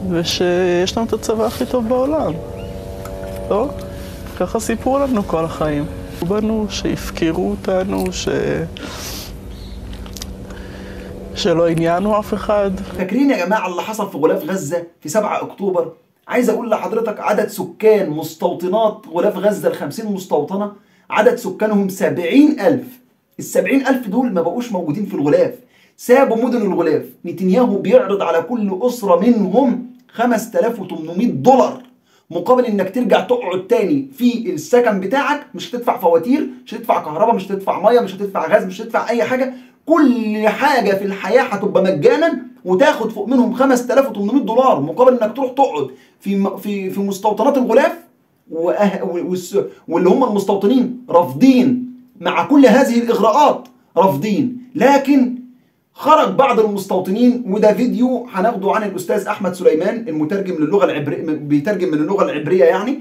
ושיש לנו את הצבא הכי טוב בעולם. לא? ככה סיפרו לנו כל החיים. בנו שהפקרו אותנו, ש... שלא עניינו אף אחד. فاكرين يا جماعة اللي حصل في غلاف غزة في 7 أكتوبر؟ عايز أقول لحضرتك عدد سكان مستوطنات غلاف غزة ال 50 مستوطنة عدد سكانهم 70 ألف ال 70 ألف دول ما بقوش موجودين في الغلاف سابوا مدن الغلاف نتنياهو بيعرض على كل أسرة منهم 5800 دولار مقابل انك ترجع تقعد تاني في السكن بتاعك مش هتدفع فواتير مش هتدفع كهرباء مش هتدفع ميه مش هتدفع غاز مش هتدفع اي حاجه كل حاجه في الحياه هتبقى مجانا وتاخد فوق منهم 5800 دولار مقابل انك تروح تقعد في م- في في مستوطنات الغلاف وأه- والس- واللي هم المستوطنين رافضين مع كل هذه الاغراءات رافضين لكن خرج بعض المستوطنين وده فيديو هناخده عن الاستاذ احمد سليمان المترجم للغه العبريه بيترجم من اللغه العبريه يعني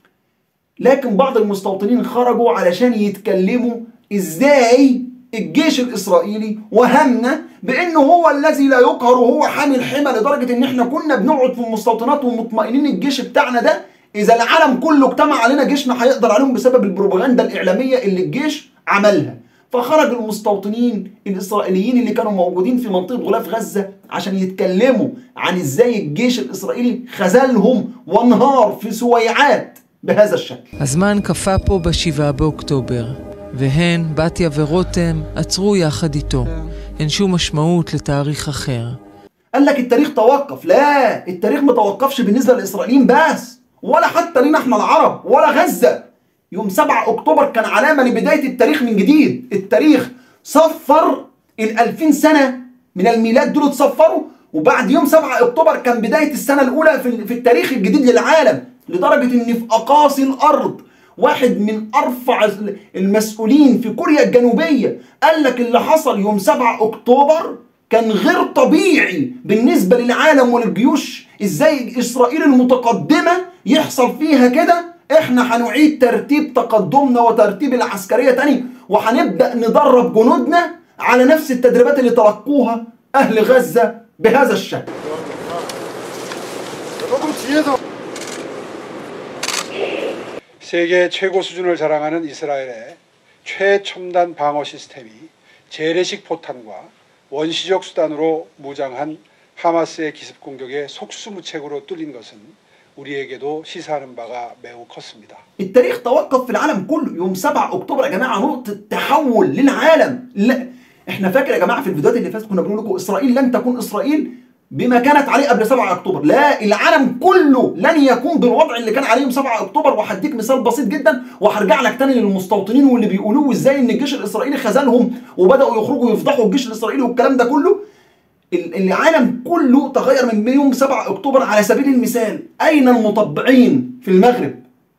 لكن بعض المستوطنين خرجوا علشان يتكلموا ازاي الجيش الاسرائيلي وهمنا بانه هو الذي لا يقهر وهو حامل حمى لدرجه ان احنا كنا بنقعد في المستوطنات ومطمئنين الجيش بتاعنا ده اذا العالم كله اجتمع علينا جيشنا هيقدر عليهم بسبب البروباغندا الاعلاميه اللي الجيش عملها فخرج المستوطنين الاسرائيليين اللي كانوا موجودين في منطقه غلاف غزه عشان يتكلموا عن ازاي الجيش الاسرائيلي خذلهم وانهار في سويعات بهذا الشكل הזמן קפא פה ב-7 באוקטובר, והן, בתיה ורותם, עצרו יחד איתו. אין שום משמעות לתאריך אחר. قال لك التاريخ توقف لا التاريخ ما توقفش بالنسبه للاسرائيليين بس ولا حتى لينا احنا العرب ولا غزه يوم 7 اكتوبر كان علامه لبدايه التاريخ من جديد التاريخ صفر ال 2000 سنه من الميلاد دول اتصفروا وبعد يوم 7 اكتوبر كان بدايه السنه الاولى في في التاريخ الجديد للعالم لدرجه ان في اقاصي الارض واحد من ارفع المسؤولين في كوريا الجنوبيه قال لك اللي حصل يوم 7 اكتوبر كان غير طبيعي بالنسبه للعالم وللجيوش ازاي اسرائيل المتقدمه يحصل فيها كده احنا هنعيد ترتيب تقدمنا وترتيب العسكريه تاني وهنبدا ندرب جنودنا على نفس التدريبات اللي تلقوها اهل غزه بهذا الشكل 세계 최고 수준을 자랑하는 이스라엘의 최첨단 방어 시스템이 재래식 포탄과 원시적 수단으로 무장한 하마스의 기습 공격에 속수무책으로 뚫린 것은 우리에게도 시사하는 바가 매우 컸습니다. التاريخ توقف في العالم كله يوم 7 اكتوبر يا جماعه نقطه تحول للعالم لا احنا فاكر يا جماعه في الفيديوهات اللي فاتت كنا بنقول لكم اسرائيل لن تكون اسرائيل بما كانت عليه قبل 7 اكتوبر لا العالم كله لن يكون بالوضع اللي كان عليه يوم 7 اكتوبر وهديك مثال بسيط جدا وهرجع لك تاني للمستوطنين واللي بيقولوه ازاي ان الجيش الاسرائيلي خذلهم وبداوا يخرجوا يفضحوا الجيش الاسرائيلي والكلام ده كله ال- العالم كله تغير من يوم 7 اكتوبر على سبيل المثال اين المطبعين في المغرب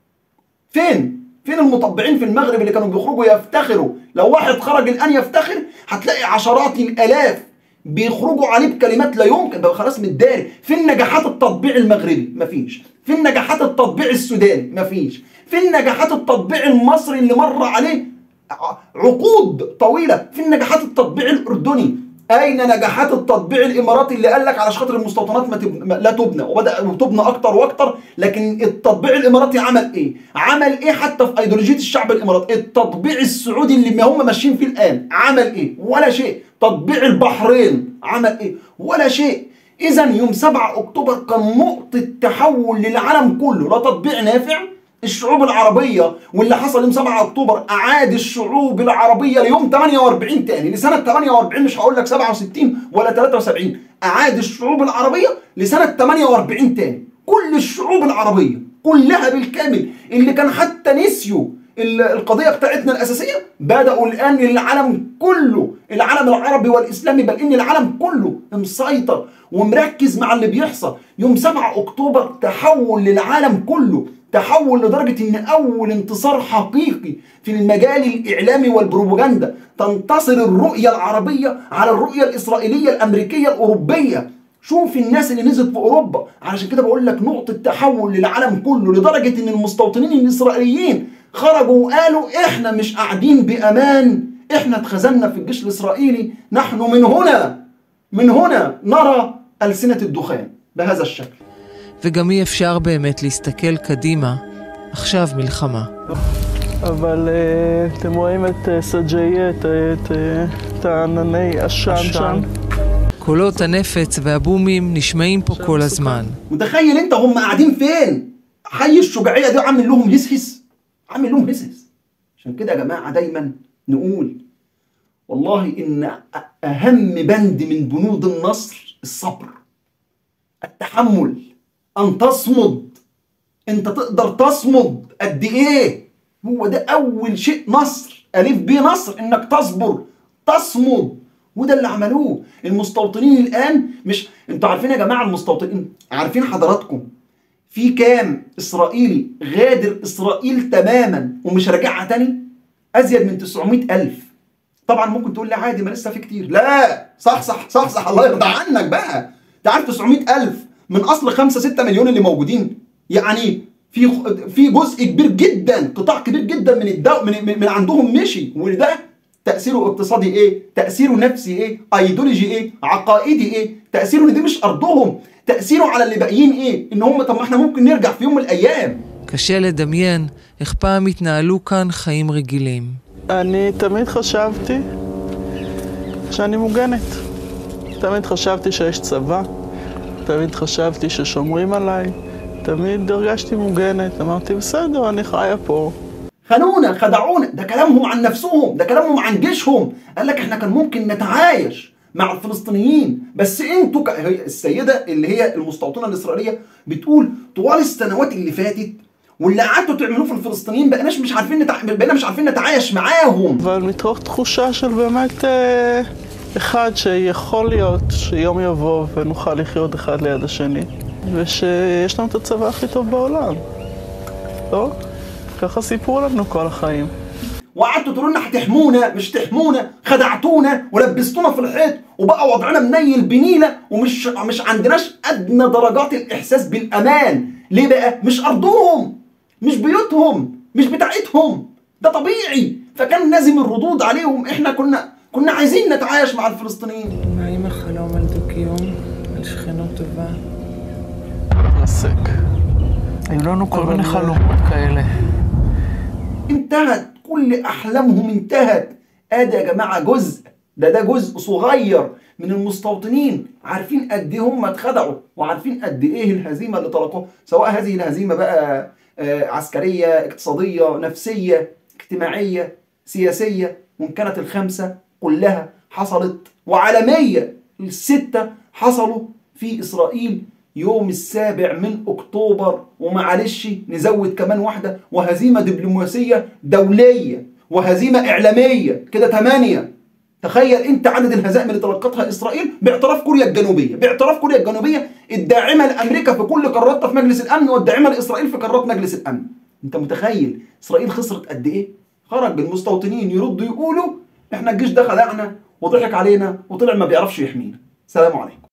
فين فين المطبعين في المغرب اللي كانوا بيخرجوا يفتخروا لو واحد خرج الان يفتخر هتلاقي عشرات الالاف بيخرجوا عليه بكلمات لا يمكن بقى خلاص متداري فين نجاحات التطبيع المغربي مفيش فين نجاحات التطبيع السوداني مفيش فين نجاحات التطبيع المصري اللي مر عليه ع- عقود طويله فين نجاحات التطبيع الاردني اين نجاحات التطبيع الاماراتي اللي قال لك على خاطر المستوطنات ما تب... ما- لا تبنى وبدا تبنى اكتر واكتر لكن التطبيع الاماراتي عمل ايه عمل ايه حتى في ايديولوجيه الشعب الاماراتي التطبيع السعودي اللي ما هم ماشيين فيه الان عمل ايه ولا شيء تطبيع البحرين عمل ايه ولا شيء اذا يوم 7 اكتوبر كان نقطه تحول للعالم كله لا تطبيع نافع الشعوب العربية واللي حصل يوم 7 أكتوبر أعاد الشعوب العربية ليوم 48 تاني لسنة 48 مش هقول لك 67 ولا 73 أعاد الشعوب العربية لسنة 48 تاني كل الشعوب العربية كلها بالكامل اللي كان حتى نسيوا ال- القضية بتاعتنا الأساسية بدأوا الآن العالم كله العالم العربي والإسلامي بل إن العالم كله مسيطر ومركز مع اللي بيحصل يوم 7 أكتوبر تحول للعالم كله تحول لدرجة إن أول انتصار حقيقي في المجال الإعلامي والبروباغندا تنتصر الرؤية العربية على الرؤية الإسرائيلية الأمريكية الأوروبية شوف الناس اللي نزلت في أوروبا علشان كده بقول لك نقطة تحول للعالم كله لدرجة إن المستوطنين الإسرائيليين خرجوا وقالوا إحنا مش قاعدين بأمان إحنا اتخزنا في الجيش الإسرائيلي نحن من هنا من هنا نرى ألسنة الدخان بهذا الشكل וגם אי אפשר באמת להסתכל קדימה. עכשיו מלחמה. אבל אה, אתם רואים את אה, סג'איה, את, את, אה, את הענני עשן שם. קולות הנפץ והבומים נשמעים פה כל הזמן. متخيل انت هم قاعدين فين حي الشجاعيه ده عامل لهم هسهس عامل لهم هسهس عشان كده يا جماعه دايما نقول والله ان أ- اهم بند من بنود النصر الصبر التحمل ان تصمد انت تقدر تصمد قد ايه هو ده اول شيء نصر الف ب نصر انك تصبر تصمد وده اللي عملوه المستوطنين الان مش انتوا عارفين يا جماعه المستوطنين عارفين حضراتكم في كام اسرائيلي غادر اسرائيل تماما ومش راجعها تاني ازيد من 900 الف طبعا ممكن تقول لي عادي ما لسه في كتير لا صح صح صح صح الله يرضى عنك بقى انت عارف 900 الف من اصل 5 6 مليون اللي موجودين يعني في في جزء كبير جدا قطاع كبير جدا من الدو من, من, من عندهم مشي وده تاثيره اقتصادي ايه تاثيره نفسي ايه ايديولوجي ايه עقائدي ايه تاثيره ان دي مش ارضهم تاثيره على اللي باقيين ايه ان هم طب ما احنا ممكن نرجع في يوم من الايام קשה לדמיין איך פעם התנהלו כאן חיים רגילים. אני תמיד חשבתי שאני מוגנת. תמיד חשבתי שיש צבא, תמיד חשבתי ששומרים עליי, תמיד הרגשתי מוגנת. אמרתי, בסדר, אני חיה פה. خانونا خدعونا ده كلامهم عن نفسهم ده كلامهم عن جيشهم قال لك احنا كان ممكن نتعايش مع الفلسطينيين بس انتوا ك... هي السيده اللي هي المستوطنه الاسرائيليه بتقول طوال السنوات اللي فاتت واللي قعدتوا تعملوه في الفلسطينيين بقيناش مش عارفين نتع... بقينا مش عارفين نتعايش معاهم אבל מתוך תחושה של באמת אה, אחד שיכול להיות שיום יבוא ונוכל לחיות אחד ליד השני, ושיש לנו את הצבא הכי טוב בעולם. לא? ככה סיפרו לנו כל החיים. وقعدتوا تقولوا لنا هتحمونا مش تحمونا خدعتونا ولبستونا في الحيط وبقى وضعنا منيل بنيله ومش مش عندناش ادنى درجات الاحساس بالامان ليه بقى مش ارضهم مش بيوتهم مش بتاعتهم ده طبيعي فكان لازم الردود عليهم احنا كنا كنا عايزين نتعايش مع الفلسطينيين מה עם החלום על דו-קיום? על שכנות טובה? התרסק. היו לנו כל אבל מיני זה- חלומות כאלה. انتهت كل احلامهم انتهت ادي يا جماعه جزء ده ده جزء صغير من المستوطنين عارفين قد ايه هم اتخدعوا وعارفين قد ايه الهزيمه اللي تلقوها سواء هذه الهزيمه بقى آه، عسكريه اقتصاديه نفسيه اجتماعيه سياسيه وان كانت الخمسه كلها حصلت وعالميه السته حصلوا في اسرائيل يوم السابع من اكتوبر ومعلش نزود كمان واحده وهزيمه دبلوماسيه دوليه وهزيمه اعلاميه كده ثمانيه تخيل انت عدد الهزائم اللي تلقتها اسرائيل باعتراف كوريا الجنوبيه باعتراف كوريا الجنوبيه الداعمه لامريكا في كل قاراتها في مجلس الامن والداعمه لاسرائيل في قارات مجلس الامن انت متخيل اسرائيل خسرت قد ايه خرج المستوطنين يردوا يقولوا احنا الجيش ده خدعنا وضحك علينا وطلع ما بيعرفش يحمينا سلام عليكم